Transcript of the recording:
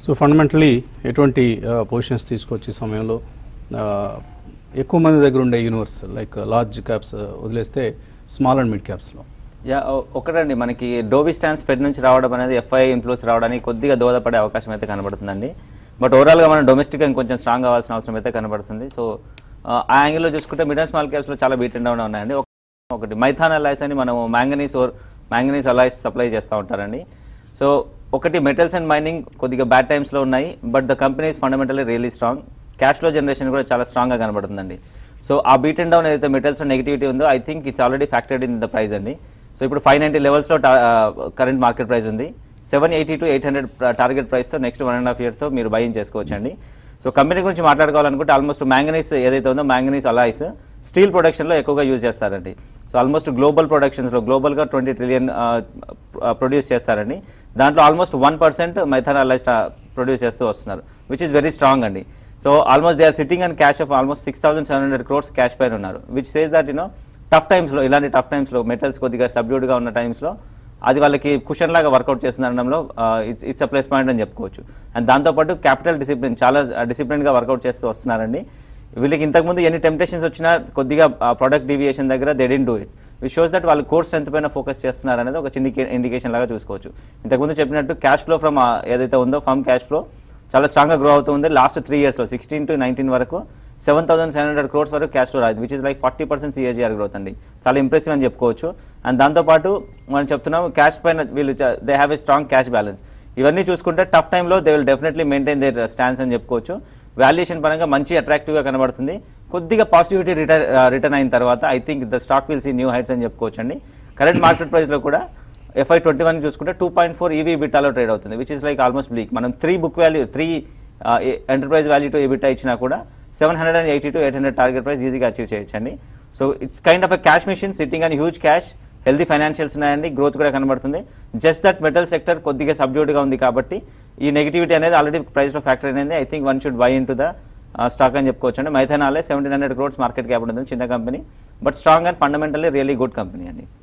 so fundamentally ఎటువంటి positions తీసుకొచ్చే సమయంలో ఆ, ఎక్కువ మంది దగ్గర ఉండే యూనివర్స్ లైక్ లార్జ్ క్యాప్స్ వదిలేస్తే స్మాల్ అండ్ మిడ్ క్యాప్స్లో యా ఒ- ఒకటండి మనకి డోబీ స్టాన్స్ ఫెడ్ నుంచి రావడం అనేది ఎఫ్ఐ ఇన్ఫ్లూస్ రావడానికి కొద్దిగా దోహదపడే అవకాశం అయితే కనబడుతుందండి బట్ ఓవరాల్గా మనం డొమెస్టిక్ ఇంకొంచెం స్ట్రాంగ్ అవ్వాల్సిన అవసరం అయితే కనబడుతుంది సో ఆ యాంగిల్లో చూసుకుంటే మిడ్ అండ్ స్మాల్ క్యాప్స్లో చాలా బీట్ అండ్ డౌన్ ఉన్నాయండి ఒక- ఒకటి మైథాన్ అలైస్ అని మనము manganese ore manganese alloys supply చేస్తూ ఉంటారండి సో ఒకటి మెటల్స్ అండ్ మైనింగ్ కొద్దిగా బ్యాడ్ టైమ్స్లో ఉన్నాయి but the company is fundamentally really strong cash flow generation కూడా చాలా స్ట్రాంగ్గా కనబడుతుందండి సో ఆ బీట్ అండ్ డౌన్ ఏదైతే మెటల్స్ నెగిటివిటీ ఉందో I think it's already factored in the price అండి సో ఇప్పుడు ఫైవ్ నైంటీ లెవెల్స్లో కరెంట్ మార్కెట్ ప్రైస్ ఉంది seven eighty to eight hundred target ప్రైస్తో నెక్స్ట్ వన్ అండ్ హాఫ్ ఇయర్తో మీరు బయింగ్ చేసుకోవచ్చు అండి సో కంపెనీ గురించి మాట్లాడుకోవాలనుకుంటే ఆల్మోస్ట్ మ్యాంగనీస్ ఏదైతే ఉందో మ్యాంగనీస్ అలాయిస్ స్టీల్ ప్రొడక్షన్లో ఎక్కువగా యూజ్ చేస్తారండి సో ఆల్మోస్ట్ గ్లోబల్ ప్రొడక్షన్స్లో గ్లోబల్గా ట్వంటీ ట్రిలియన్ ప్రొడ్యూస్ చేస్తారండి దాంట్లో almost one percent Maithan alloys produce చేస్తూ వస్తున్నారు విచ్ ఇస్ వెరీ స్ట్రాంగ్ అండి so almost they are sitting and cash of almost six thousand seven hundred crores cash పైన ఉన్నారు which says that you know tough టైమ్స్లో ఇలాంటి tough టైమ్స్లో మెటల్స్ కొద్దిగా సబ్డ్యూడ్గా ఉన్న టైమ్స్లో అది వాళ్ళకి కుషన్ లాగా వర్కౌట్ చేస్తుందనడంలో it's it's a plus point అని చెప్పుకోవచ్చు అండ్ దాంతోపాటు క్యాపిటల్ డిసిప్లిన్ చాలా డిసిప్లిన్గా వర్కౌట్ చేస్తూ వస్తున్నారండి వీళ్ళకి ఇంతకుముందు ఎన్ని టెంప్టేషన్స్ వచ్చినా కొద్దిగా ప్రొడక్ట్ డీవియేషన్ దగ్గర they didn't do it which shows that వాళ్ళు కోర్స్ స్ట్రెంత్ పైన ఫోకస్ చేస్తున్నారు అనేది ఒక చిన్న ఇండికేషన్ లాగా చూసుకోవచ్చు ఇంతకుముందు చెప్పినట్టు క్యాష్ ఫ్లో ఫ్రమ్ ఏదైతే ఉందో ఫామ్ క్యాష్ ఫ్లో చాలా స్ట్రాంగ్గా గ్రో అవుతుంది లాస్ట్ త్రీ ఇయర్స్లో సిక్స్టీన్ టు నైన్టీన్ వరకు seven thousand seven hundred crores వరకు క్యాష్ ఫ్లో రాదు which is like forty percent CAGR growth అండి చాలా ఇంప్రెసివ్ అని చెప్పుకోవచ్చు అండ్ దాంతోపాటు మనం చెప్తున్నాం క్యాష్ పైన వీళ్ళు they have a strong cash balance ఇవన్నీ చూసుకుంటే టఫ్ టైంలో they will definitely maintain their stands అని చెప్పుకోవచ్చు వాల్యుయేషన్ పరంగా మంచి అట్రాక్టివ్గా కనబడుతుంది కొద్దిగా పాజిటివిటీ రిటర్న్ రిటర్న్ అయిన తర్వాత I think the stock will see new heights అని చెప్పుకోవచ్చు అండి కరెంట్ మార్కెట్ ప్రైస్లో కూడా ఎఫ్ఐ ట్వంటీ వన్ చూసుకుంటే టూ పాయింట్ ఫోర్ ఈవీ బిటాలో ట్రేడ్ అవుతుంది which is like almost bleak మనం three book value three enterprise value to EBITDA ఇచ్చినా కూడా seven hundred and eighty to eight hundred target price ఈజీగా అచీవ్ చేయొచ్చండి so it's kind of a cash machine sitting and huge cash healthy financials ఉన్నాయండి growth కూడా కనబడుతుంది just that metal sector కొద్దిగా సబ్డ్యూట్గా ఉంది కాబట్టి ఈ నెగిటివిటీ అనేది ఆల్రెడీ ప్రైస్లో ఫ్యాక్టర్ అనేది I think one should buy into the stock అని చెప్పుకోవచ్చు అండి మైథానాలే seventeen hundred crores market capital ఉంది చిన్న company but strong and fundamentally really good company అండి